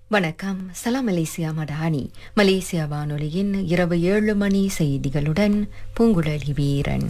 வணக்கம் சலாம் Malaysia Madani Malaysia வானொலியின் இரவு ஏழு மணி செய்திகளுடன் பூங்குழலி வீரன்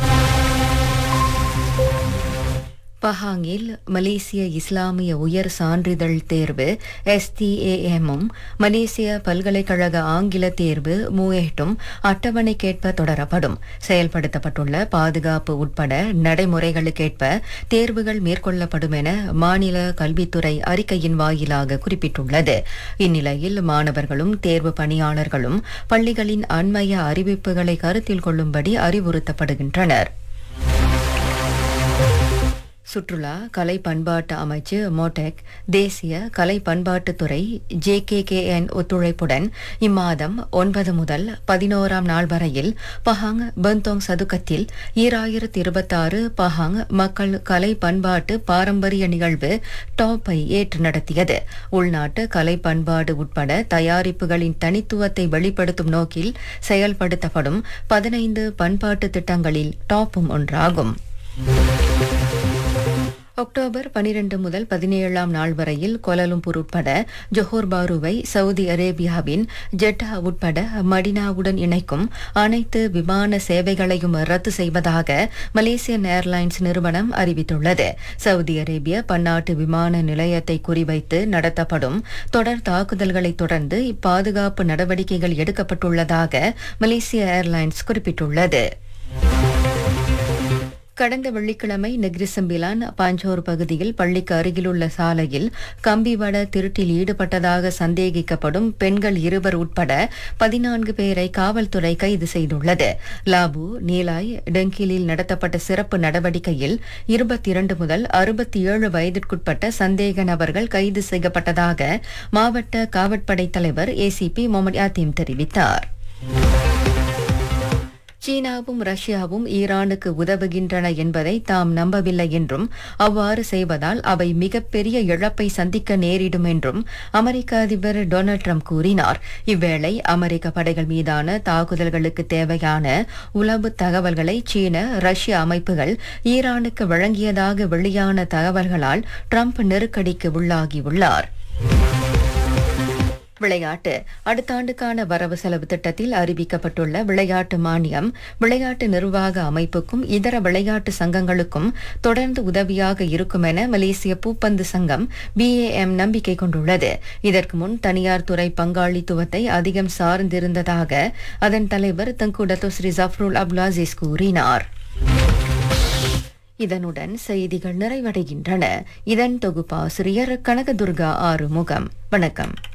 பஹாங்கில் மலேசிய இஸ்லாமிய உயர் சான்றிதழ் தேர்வு எஸ்டிஏஎம்மும் மலேசிய பல்கலைக்கழக ஆங்கில தேர்வு மூவேட்டும் அட்டவணைக்கேற்ப தொடரப்படும் செயல்படுத்தப்பட்டுள்ள பாதுகாப்பு உட்பட நடைமுறைகளுக்கேற்ப தேர்வுகள் மேற்கொள்ளப்படும் என மாநில கல்வித்துறை அறிக்கையின் வாயிலாக குறிப்பிட்டுள்ளது இந்நிலையில் மாணவர்களும் தேர்வு பணியாளர்களும் பள்ளிகளின் அண்மைய அறிவிப்புகளை கருத்தில் கொள்ளும்படி அறிவுறுத்தப்படுகின்றனர் சுற்றுலா கலை பண்பாட்டு அமைச்சு மோடெக் தேசிய கலை பண்பாட்டுத்துறை ஜேகேகேஎன் ஒத்துழைப்புடன் இம்மாதம் ஒன்பது முதல் பதினோராம் நாள் வரையில் பஹாங் பந்தோங் சதுக்கத்தில் ஈராயிரத்தி இருபத்தாறு பஹாங் மக்கள் கலை பண்பாட்டு பாரம்பரிய நிகழ்வு டாப்பை ஏற்று நடத்தியது உள்நாட்டு கலை பண்பாடு உட்பட தயாரிப்புகளின் தனித்துவத்தை வெளிப்படுத்தும் நோக்கில் செயல்படுத்தப்படும் பதினைந்து பண்பாட்டு திட்டங்களில் டாப்பும் ஒன்றாகும் அக்டோபர் 12 முதல் பதினேழாம் நாள் வரையில் கோலாலம்பூர் உட்பட ஜொஹோர் பாருவை சவுதி அரேபியாவின் ஜெட்டா உட்பட மடினாவுடன் இணைக்கும் அனைத்து விமான சேவைகளையும் ரத்து செய்வதாக மலேசியன் ஏர்லைன்ஸ் நிறுவனம் அறிவித்துள்ளது சவுதி அரேபிய பன்னாட்டு விமான நிலையத்தை குறிவைத்து நடத்தப்படும் தொடர் தாக்குதல்களை தொடர்ந்து இப்பாதுகாப்பு நடவடிக்கைகள் எடுக்கப்பட்டுள்ளதாக மலேசிய ஏர்லைன்ஸ் குறிப்பிட்டுள்ளது கடந்த வெள்ளிக்கிழமை நெக்ரிசம்பிலான் பாஞ்சோர் பகுதியில் பள்ளிக்கு அருகிலுள்ள சாலையில் கம்பிவட திருட்டில் ஈடுபட்டதாக சந்தேகிக்கப்படும் பெண்கள் இருவர் உட்பட பதினான்கு பேரை காவல்துறை கைது செய்துள்ளது லாபு நீலாய் டெங்கிலில் நடத்தப்பட்ட சிறப்பு நடவடிக்கையில் இருபத்தி இரண்டு முதல் அறுபத்தி ஏழு வயதிற்குட்பட்ட சந்தேக நபர்கள் கைது செய்யப்பட்டதாக மாவட்ட காவற்படை தலைவர் ஏசிபி முகமது யாத்தீம் தெரிவித்தார் சீனாவும் ரஷ்யாவும் ஈரானுக்கு உதவுகின்றன என்பதை தாம் நம்பவில்லை என்றும் அவ்வாறு செய்வதால் அவை மிகப்பெரிய இழப்பை சந்திக்க நேரிடும் என்றும் அமெரிக்க அதிபர் டொனால்ட் ட்ரம்ப் கூறினார் இவ்வேளை அமெரிக்க படைகள் மீதான தாக்குதல்களுக்கு தேவையான உளவு தகவல்களை சீன ரஷ்ய அமைப்புகள் ஈரானுக்கு வழங்கியதாக வெளியான தகவல்களால் ட்ரம்ப் நெருக்கடிக்கு உள்ளாகியுள்ளார் விளையாட்டு அடுத்த ஆண்டுக்கான வரவு செலவு திட்டத்தில் அறிவிக்கப்பட்டுள்ள விளையாட்டு மானியம் விளையாட்டு நிர்வாக அமைப்புக்கும் இதர விளையாட்டு சங்கங்களுக்கும் தொடர்ந்து உதவியாக இருக்கும் என மலேசிய பூப்பந்து சங்கம் பிஏஎம் நம்பிக்கை கொண்டுள்ளது இதற்கு முன் தனியார் துறை பங்காளித்துவத்தை அதிகம் சார்ந்திருந்ததாக அதன் தலைவர் தங்குடத்து ஸ்ரீ ஜஃப்ருல் அப்லாசிஸ் கூறினார் இதனுடன் செய்திகள் நிறைவடைகின்றன இதன் தொகுப்பாசிரியர் கனகதுர்கா ஆறுமுகம் வணக்கம்